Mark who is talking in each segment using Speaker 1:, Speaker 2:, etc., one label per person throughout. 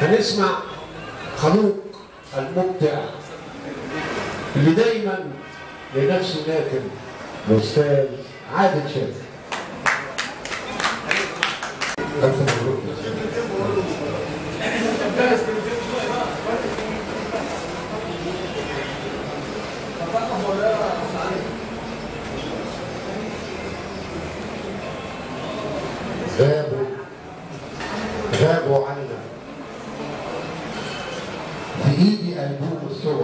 Speaker 1: هنسمع خلوق المبدع اللي دايما لنفسه لكن الاستاذ عادل شاكر الف مبروك يا أستاذ. غابوا غابوا عنا في ايدي البوم الصور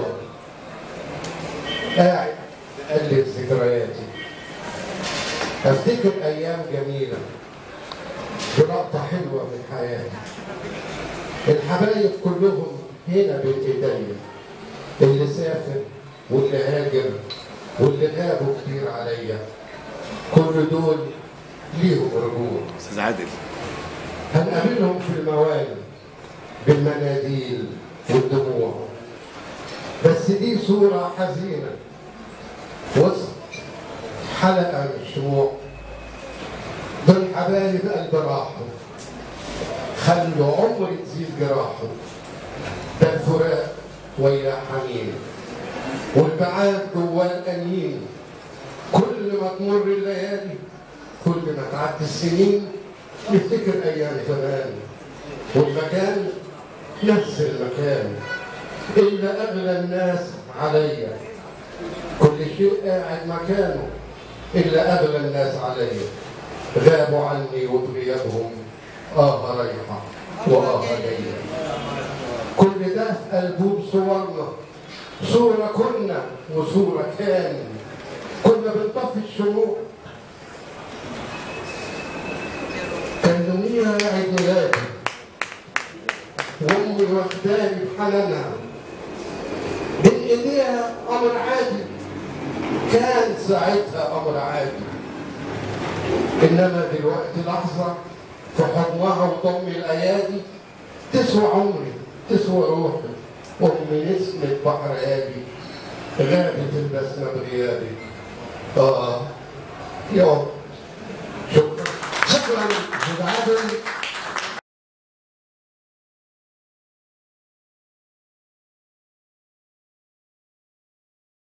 Speaker 1: قاعد اقلب ذكرياتي افتكر ايام جميله بلقطه حلوه من حياتي الحبايب كلهم هنا بين ايديا اللي سافر واللي هاجر واللي غابوا كتير عليا كل دول ليهم رجوع
Speaker 2: استاذ عادل
Speaker 1: هنقابلهم في الموالد بالمناديل والدموع بس دي صورة حزينة وسط حلقة من الشموع دول حبايب قلب راحوا خلوا عمر تزيد جراحه ده الفراق ويا حنين والبعاد جواه الأنين كل ما تمر الليالي كل ما تعدي السنين نفتكر ايام زمان والمكان نفس المكان الا اغلى الناس عليا كل شيء قاعد مكانه الا اغلى الناس عليا غابوا عني وبغيابهم اه ريحه واه ليا كل ده في ألبوم صورنا صورة كنا وصورة كان كنا بنطفي الشموع كان يوميها عيد ميلادي وامي واخداني بحنانها بين ايديها امر عادي كان ساعتها امر عادي انما دلوقتي لحظه في حضنها وضم الايادي تسوى عمري تسوى روحي امي نسمة بحر هادي غابت البسمه بغيابي اه يا شكرا شكرا استاذ عادل